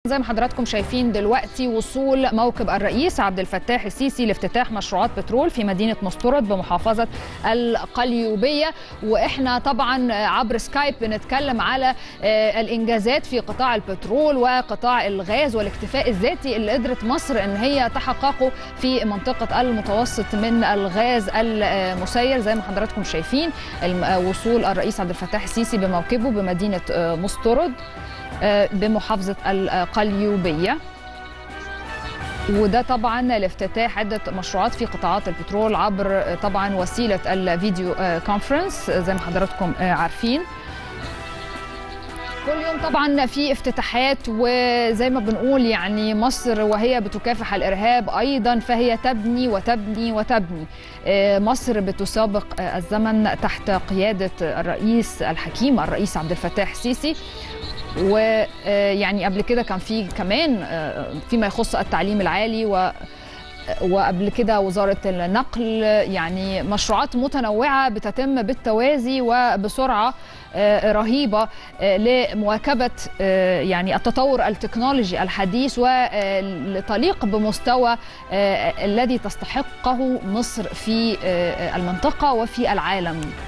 زي ما حضراتكم شايفين دلوقتي وصول موكب الرئيس عبد الفتاح السيسي لافتتاح مشروعات بترول في مدينه مسترد بمحافظه القليوبيه واحنا طبعا عبر سكايب بنتكلم على الانجازات في قطاع البترول وقطاع الغاز والاكتفاء الذاتي اللي قدرت مصر ان هي تحققه في منطقه المتوسط من الغاز المسير زي ما حضراتكم شايفين وصول الرئيس عبد الفتاح السيسي بموكبه بمدينه مسترد بمحافظة القليوبية وده طبعا لافتتاح عدة مشروعات في قطاعات البترول عبر طبعا وسيلة الفيديو كونفرنس زي ما حضراتكم عارفين كل يوم طبعا في افتتاحات وزي ما بنقول يعني مصر وهي بتكافح الارهاب ايضا فهي تبني وتبني وتبني مصر بتسابق الزمن تحت قياده الرئيس الحكيم الرئيس عبد الفتاح السيسي ويعني قبل كده كان في كمان فيما يخص التعليم العالي و وقبل كده وزارة النقل يعني مشروعات متنوعة بتتم بالتوازي وبسرعة رهيبة لمواكبة يعني التطور التكنولوجي الحديث ولتليق بمستوى الذي تستحقه مصر في المنطقة وفي العالم